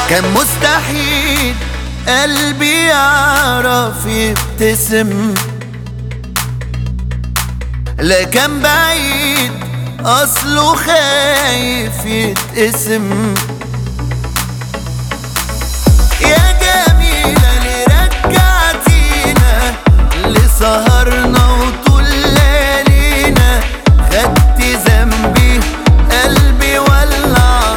كان مستحيل قلبي يعرف يبتسم لا كان بعيد اصله خايف يتقسم يا جميلة اللي رجعتينا اللي سهرنا وطول ليالينا خدت ذنبي قلبي ولع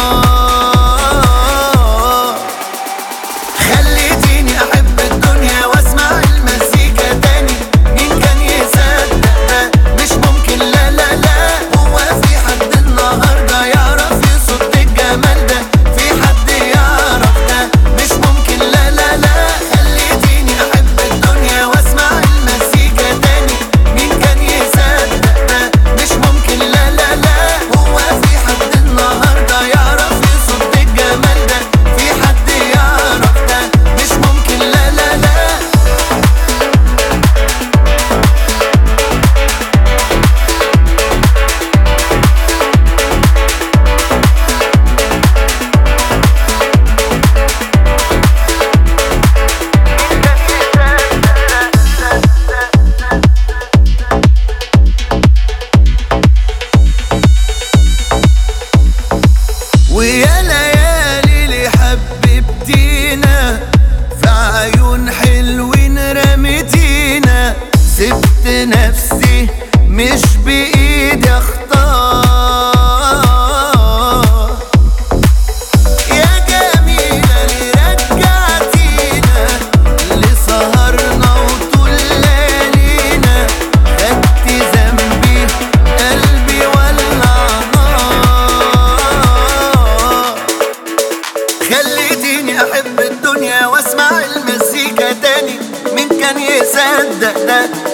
نار خليتيني احب الدنيا واسمع المزيكا تاني مين كان يصدق ده مش ممكن لا لا لا هو في حد النهارده يعرف يصد الجمال ده في حد يعرف ده مش ممكن لا لا لا خليتيني احب الدنيا واسمع المزيكا تاني مين كان يصدق ده مش ممكن لا لا لا هو في حد النهارده يعرف يصد الجمال ده في حد يعرف ده مش ممكن لا لا لا ويا ليالي اللي حببتينا في عيون حلوين رميتينا سبت نفسي مش بإيدي اختار يا جميلة اللي رجعتينا اللي سهرنا وطول ليالينا خدت ذنبي قلبي ولع نار خليتيني احب الدنيا واسمع المزيكا تاني مين كان يصدق ده